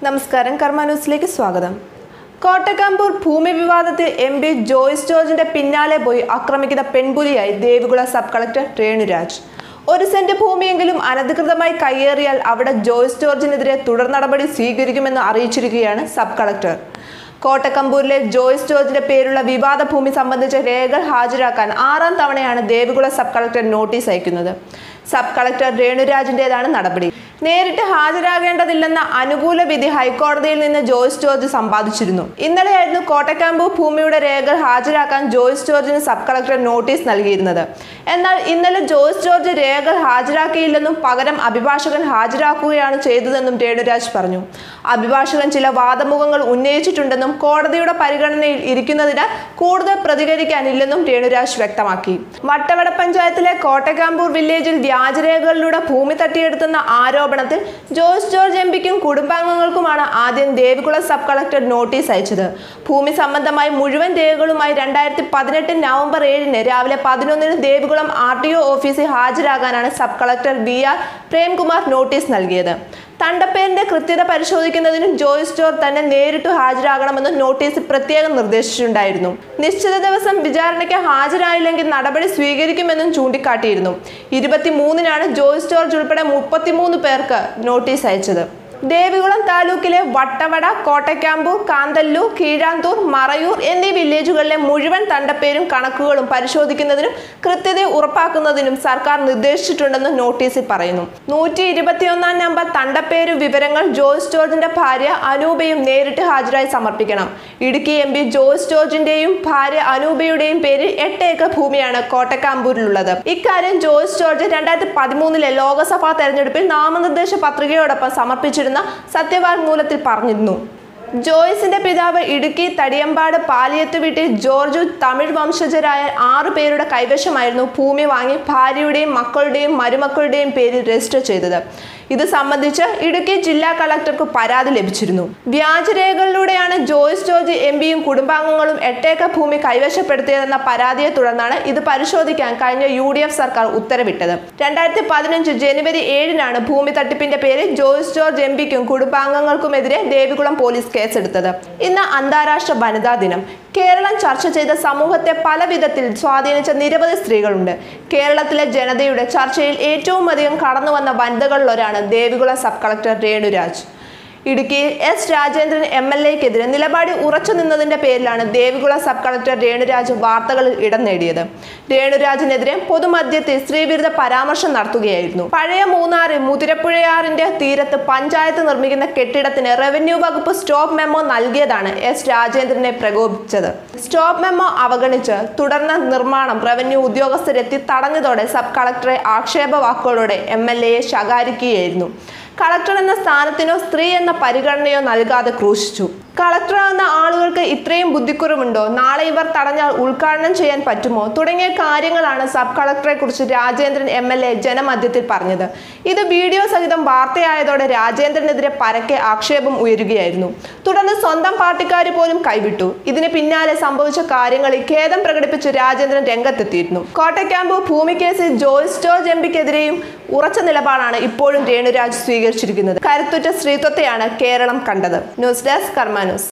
നമസ്കാരം കർമ്മ ന്യൂസിലേക്ക് സ്വാഗതം കോട്ടക്കാമ്പൂർ ഭൂമി വിവാദത്തിൽ എം പി ജോയ്സ് ജോർജിന്റെ പിന്നാലെ പോയി ആക്രമിക്കുന്ന പെൺപുലിയായി ദേവികുള സബ് കളക്ടർ രേണുരാജ് ഒരു സെന്റ് ഭൂമിയെങ്കിലും അനധികൃതമായി കയ്യേറിയാൽ അവിടെ ജോയ്സ് ജോർജിനെതിരെ തുടർ നടപടി സ്വീകരിക്കുമെന്ന് അറിയിച്ചിരിക്കുകയാണ് സബ് കളക്ടർ കോട്ടക്കമ്പൂരിലെ ജോയ്സ് ജോർജിന്റെ പേരുള്ള വിവാദ ഭൂമി സംബന്ധിച്ച രേഖകൾ ഹാജരാക്കാൻ ആറാം തവണയാണ് ദേവികുള സബ് കളക്ടർ നോട്ടീസ് അയക്കുന്നത് സബ് കളക്ടർ രേണുരാജിന്റേതാണ് നടപടി നേരിട്ട് ഹാജരാകേണ്ടതില്ലെന്ന അനുകൂല വിധി ഹൈക്കോടതിയിൽ നിന്ന് ജോയ്സ് ജോർജ് സമ്പാദിച്ചിരുന്നു ഇന്നലെയായിരുന്നു കോട്ടക്കാമ്പൂർ ഭൂമിയുടെ രേഖകൾ ഹാജരാക്കാൻ ജോയ്സ് ജോർജിന് സബ് കളക്ടർ നോട്ടീസ് നൽകിയിരുന്നത് എന്നാൽ ഇന്നലെ ജോയ്സ് ജോർജ് രേഖകൾ ഹാജരാക്കിയില്ലെന്നും പകരം അഭിഭാഷകൻ ഹാജരാക്കുകയാണ് ചെയ്തതെന്നും രേണുരാജ് പറഞ്ഞു അഭിഭാഷകൻ ചില വാദമുഖങ്ങൾ ഉന്നയിച്ചിട്ടുണ്ടെന്നും കോടതിയുടെ പരിഗണനയിൽ ഇരിക്കുന്നതിനാൽ കൂടുതൽ പ്രതികരിക്കാനില്ലെന്നും രേണുരാജ് വ്യക്തമാക്കി വട്ടവട പഞ്ചായത്തിലെ കോട്ടക്കാമ്പൂർ വില്ലേജിൽ വ്യാജരേഖകളിലൂടെ ഭൂമി തട്ടിയെടുത്തെന്ന ആരോപണത്തിൽ ജോയ്സ് ജോർജ് എം പിക്കും കുടുംബാംഗങ്ങൾക്കുമാണ് ആദ്യം ദേവികുളം സബ് കളക്ടർ നോട്ടീസ് അയച്ചത് ഭൂമി സംബന്ധമായി മുഴുവൻ രേഖകളുമായി രണ്ടായിരത്തി പതിനെട്ട് നവംബർ ഏഴിന് രാവിലെ പതിനൊന്നിന് ദേവികുളം ആർ ടി ഒ ഓഫീസിൽ ഹാജരാകാനാണ് sub collector B R Premkumar notice നൽകിയത് തണ്ടപ്പേരിന്റെ കൃത്യത പരിശോധിക്കുന്നതിനും ജോയ്സ് ജോർജ് തന്നെ നേരിട്ട് ഹാജരാകണമെന്ന് നോട്ടീസിൽ പ്രത്യേകം നിർദ്ദേശിച്ചിട്ടുണ്ടായിരുന്നു നിശ്ചിത ദിവസം വിചാരണയ്ക്ക് ഹാജരായില്ലെങ്കിൽ നടപടി സ്വീകരിക്കുമെന്നും ചൂണ്ടിക്കാട്ടിയിരുന്നു ഇരുപത്തിമൂന്നിനാണ് ജോയ്സ് ജോർജ് ഉൾപ്പെടെ മുപ്പത്തിമൂന്ന് പേർക്ക് നോട്ടീസ് അയച്ചത് ദേവികുളം താലൂക്കിലെ വട്ടവട കോട്ടയ്ക്കാമ്പൂർ കാന്തല്ലൂർ കീഴാന്തൂർ മറയൂർ എന്നീ വില്ലേജുകളിലെ മുഴുവൻ തണ്ടപ്പേരും കണക്കുകളും പരിശോധിക്കുന്നതിനും കൃത്യത ഉറപ്പാക്കുന്നതിനും സർക്കാർ നിർദ്ദേശിച്ചിട്ടുണ്ടെന്ന് നോട്ടീസിൽ പറയുന്നു നൂറ്റി ഇരുപത്തിയൊന്നാം നമ്പർ തണ്ടപ്പേര് വിവരങ്ങൾ ജോയ്സ് ജോർജിന്റെ ഭാര്യ അനൂപയും നേരിട്ട് ഹാജരായി സമർപ്പിക്കണം ഇടുക്കി എം പി ജോയ്സ് ജോർജിന്റെയും ഭാര്യ അനൂപയുടെയും പേരിൽ എട്ട് ഏക്കർ ഭൂമിയാണ് കോട്ടക്കാമ്പൂരിലുള്ളത് ഇക്കാര്യം ജോയ്സ് ജോർജ് രണ്ടായിരത്തി പതിമൂന്നിലെ ലോക്സഭാ തെരഞ്ഞെടുപ്പിൽ നാമനിർദ്ദേശ പത്രികയോടൊപ്പം സമർപ്പിച്ചിരുന്ന സത്യവാങ്മൂലത്തിൽ പറഞ്ഞിരുന്നു ജോയ്സിന്റെ പിതാവ് ഇടുക്കി തടിയമ്പാട് പാലിയത്ത് വീട്ടിൽ ജോർജു തമിഴ് വംശജരായ ആറു പേരുടെ കൈവശമായിരുന്നു ഭൂമി വാങ്ങി ഭാര്യയുടെയും മക്കളുടെയും മരുമക്കളുടെയും പേരിൽ രജിസ്റ്റർ ചെയ്തത് ഇത് സംബന്ധിച്ച് ഇടുക്കി ജില്ലാ കളക്ടർക്ക് പരാതി ലഭിച്ചിരുന്നു വ്യാജരേഖകളിലൂടെയാണ് ജോയ്സ് ജോർജ് എം പിയും കുടുംബാംഗങ്ങളും എട്ടേക്കർ ഭൂമി കൈവശപ്പെടുത്തിയതെന്ന പരാതിയെ തുടർന്നാണ് ഇത് പരിശോധിക്കാൻ കഴിഞ്ഞ യു ഡി എഫ് സർക്കാർ ഉത്തരവിട്ടത് രണ്ടായിരത്തി പതിനഞ്ച് ജനുവരി ഏഴിനാണ് ഭൂമി തട്ടിപ്പിന്റെ പേരിൽ ജോയ്സ് ജോർജ് എം പിക്കും കുടുംബാംഗങ്ങൾക്കുമെതിരെ ദേവികുളം പോലീസ് കേസെടുത്തത് ഇന്ന് അന്താരാഷ്ട്ര വനിതാ ദിനം കേരളം ചർച്ച ചെയ്ത സമൂഹത്തെ പല വിധത്തിൽ സ്വാധീനിച്ച നിരവധി സ്ത്രീകളുണ്ട് കേരളത്തിലെ ജനതയുടെ ചർച്ചയിൽ ഏറ്റവും അധികം കടന്നു വന്ന വനിതകളിലൊരാണ് ദേവികുളം സബ് കളക്ടർ രേണുരാജ് ഇടുക്കിയിൽ എസ് രാജേന്ദ്രൻ എം എൽ എക്കെതിരെ നിലപാടിൽ ഉറച്ചു നിന്നതിന്റെ പേരിലാണ് ദേവികുളം സബ് കളക്ടർ രേണുരാജ് വാർത്തകളിൽ ഇടം നേടിയത് രേണുരാജിനെതിരെ പൊതുമധ്യത്തിൽ സ്ത്രീവിരുദ്ധ പരാമർശം നടത്തുകയായിരുന്നു പഴയ മൂന്നാറിൽ മുതിരപ്പുഴയാറിന്റെ തീരത്ത് പഞ്ചായത്ത് നിർമ്മിക്കുന്ന കെട്ടിടത്തിന് റവന്യൂ വകുപ്പ് സ്റ്റോപ്പ് മെമ്മോ നൽകിയതാണ് എസ് രാജേന്ദ്രനെ പ്രകോപിച്ചത് സ്റ്റോപ്പ് മെമ്മോ അവഗണിച്ച് തുടർന്ന നിർമ്മാണം റവന്യൂ ഉദ്യോഗസ്ഥരെത്തി തടഞ്ഞതോടെ സബ് കളക്ടറെ ആക്ഷേപ വാക്കുകളോടെ എം എൽ എയെ ശകാരിക്കുകയായിരുന്നു കളക്ടർ എന്ന സ്ഥാനത്തിനോ സ്ത്രീ എന്ന പരിഗണനയോ നൽകാതെ ക്രൂശിച്ചു കളക്ടർ എന്ന ആളുകൾക്ക് ഇത്രയും ബുദ്ധിക്കുറവുണ്ടോ നാളെ ഇവർ തടഞ്ഞാൽ ഉദ്ഘാടനം ചെയ്യാൻ പറ്റുമോ തുടങ്ങിയ കാര്യങ്ങളാണ് സബ് കളക്ടറെ കുറിച്ച് രാജേന്ദ്രൻ എം എൽ എ ജനമധ്യത്തിൽ പറഞ്ഞത് ഇത് വീഡിയോ സഹിതം വാർത്തയായതോടെ രാജേന്ദ്രനെതിരെ പരക്കെ ആക്ഷേപം ഉയരുകയായിരുന്നു തുടർന്ന് സ്വന്തം പാർട്ടിക്കാർ പോലും കൈവിട്ടു ഇതിന് പിന്നാലെ സംഭവിച്ച കാര്യങ്ങളിൽ ഖേദം പ്രകടിപ്പിച്ച് രാജേന്ദ്രൻ രംഗത്തെത്തിയിരുന്നു കോട്ടയ്ക്കാമ്പ് ഭൂമി കേസിൽ ജോയ്സ് ജോർജ് എം പിക്കെതിരെയും ഉറച്ച നിലപാടാണ് ഇപ്പോഴും രേണുരാജ് സ്വീകരിച്ചിരിക്കുന്നത് കരുത്തുറ്റ സ്ത്രീത്വത്തെയാണ് കേരളം കണ്ടത് ന്യൂസ് ഡെസ്ക് കർമ്മ ന്യൂസ്